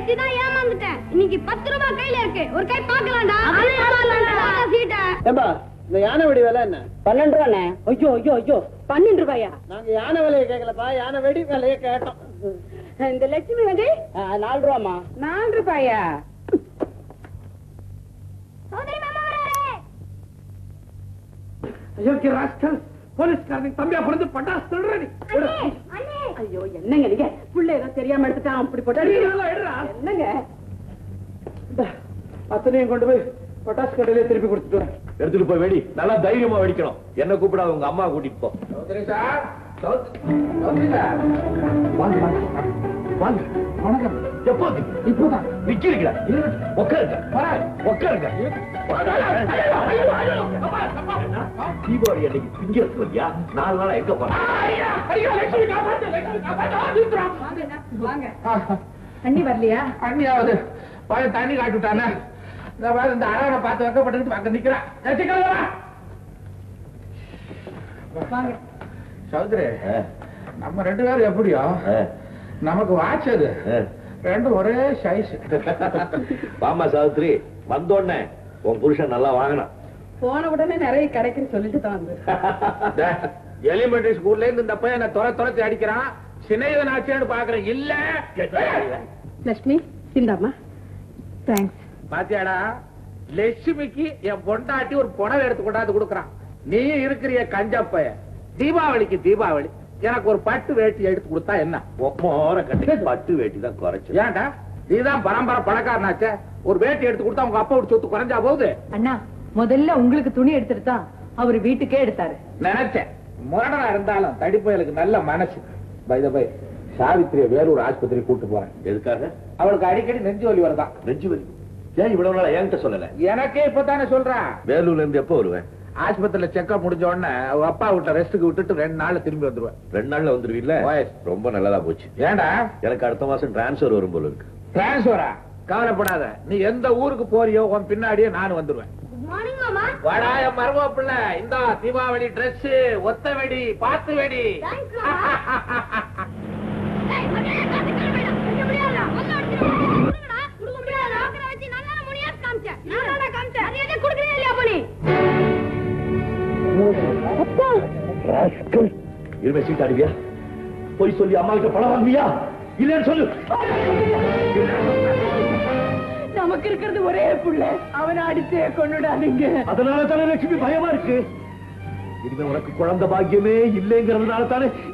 நேத்து தான் ஏமாந்துட்டேன் இன்னைக்கு பத்து ரூபாய் கையில இருக்கு ஒரு கை பாக்கலாம்டா சீட்டை ஏம்பா இந்த யானை வெடி விலை என்ன பன்னெண்டு ரூபாண்ணே ஐயோ ஐயோ ஐயோ பன்னெண்டு ரூபாயா நாங்க யானை விலையை கேட்கலப்பா யானை வெடி விலையை கேட்டோம் இந்த லட்சுமி வந்து ஆ, நாலு ரூபாமா நாலு ரூபாயா சோதரி மாமா வராரு அயோக்கிய ராஸ்கல் போலீஸ்காரனுக்கு தம்பியா பிறந்து பட்டாசு சொல்றேன் அண்ணே அண்ணே ஐயோ என்னங்க நீங்க புள்ள ஏதோ தெரியாம எடுத்துட்டான் அப்படி போட்டு என்னங்க அத்தனையும் கொண்டு போய் பட்டாசு கடையிலே திருப்பி கொடுத்துட்டு வரேன் எடுத்துட்டு போய் வெடி நல்லா தைரியமா வெடிக்கணும் என்ன கூப்பிடாத உங்க அம்மா கூட்டிட்டு போ சௌத்ரி சார் சௌத்ரி சார் வாங்க வாங்க வாங்க வணக்கம் எப்போ இப்போதான் நிக்கிறீங்களா உட்காருங்க உட்காருங்க தீபாவளி அன்னைக்கு திங்க சொல்லியா நாலு நாளா எங்க போறேன் வாங்க தண்ணி வரலையா அண்ணியாவது பழைய தண்ணி காட்டி விட்டானே இந்த மாதிரி இந்த அழகனை பார்த்து வைக்கப்பட்டு அங்க நிக்கிறான் வச்சுக்கலாம் வாங்க சௌத்ரி நம்ம ரெண்டு பேரும் எப்படியோ நமக்கு வாட்ச் அது ரெண்டும் ஒரே சைஸ் பாமா சாவித்ரி வந்தோடனே உன் புருஷன் நல்லா வாங்கினான் போன உடனே நிறைய கிடைக்குன்னு சொல்லிட்டு தான் வந்து எலிமெண்டரி ஸ்கூல்ல இருந்து இந்த பையன் தொலை தொலைச்சி அடிக்கிறான் சினையதன் ஆச்சேன்னு பாக்குறேன் இல்ல லட்சுமி இந்தாம்மா தேங்க்ஸ் பாத்தியாடா லட்சுமிக்கு என் பொண்டாட்டி ஒரு புடவை எடுத்து கொண்டாந்து கொடுக்குறான் நீ இருக்கிறிய கஞ்சப்பைய தீபாவளிக்கு தீபாவளி எனக்கு ஒரு பட்டு வேட்டி எடுத்து கொடுத்தா என்ன மோர கட்டி பட்டு வேட்டி தான் குறைச்சு ஏன்டா நீதான் பரம்பரை பணக்காரனாச்சே ஒரு வேட்டி எடுத்து கொடுத்தா உங்க அப்பா சொத்து குறைஞ்சா போகுது அண்ணா முதல்ல உங்களுக்கு துணி எடுத்துட்டு தான் அவர் வீட்டுக்கே எடுத்தாரு நினைச்சேன் முரடனா இருந்தாலும் தடிப்பயலுக்கு நல்ல மனசு பை பை சாவித்திரிய வேறொரு ஆஸ்பத்திரி கூட்டு போறேன் எதுக்காக அவளுக்கு அடிக்கடி நெஞ்சு வலி வருதான் நெஞ்சு வலி ஏன் இவ்வளவு நாளா என்கிட்ட சொல்லல எனக்கே இப்பதானே சொல்றேன் வேலூர்ல இருந்து எப்போ வருவேன் ஆஸ்பத்திரியில செக்அப் முடிஞ்ச உடனே அவ அப்பா வீட்டுல ரெஸ்ட்டுக்கு விட்டுட்டு ரெண்டு நாள்ல திரும்பி வந்துருவேன் ரெண்டு நாள்ல வந்துருவீல்ல Yes. ரொம்ப நல்லதா போச்சு ஏன்டா எனக்கு அடுத்த மாசம் டிரான்ஸ்ஃபர் வரும் போல இருக்கு டிரான்ஸ்பரா கவலைப்படாத நீ எந்த ஊருக்கு போறியோ உன் பின்னாடியே நானும் வந்துருவேன் குட் மார்னிங் மாமா வாடா என் மருமக பிள்ளை இந்த தீபாவளி Dress ஒத்த வெடி பாத்து வெடி தேங்க்ஸ் மாமா ஏய் மரியாதை காத்து கிளம்பிடா கொடுக்க முடியாதா ஒண்ணு அடிச்சுடா கொடுக்க முடியாதா ரோக்கரை வச்சு நல்லா முனியா காமிச்சேன் நான் தான் காமிச்சேன் மரியாதை கொடுக்கறே இல்லையா போனி அப்பா இருமே சீட் ஆடுவியா போய் சொல்லி அம்மா கிட்ட பணம் வாங்குவியா இல்லன்னு சொல்லு நமக்கு இருக்கிறது ஒரே புள்ள அவனை அடிச்சே கொண்டுடாதீங்க அதனால தானே லட்சுமி பயமா இருக்கு இனிமே உனக்கு குழந்தை பாக்கியமே இல்லைங்கிறதுனால தானே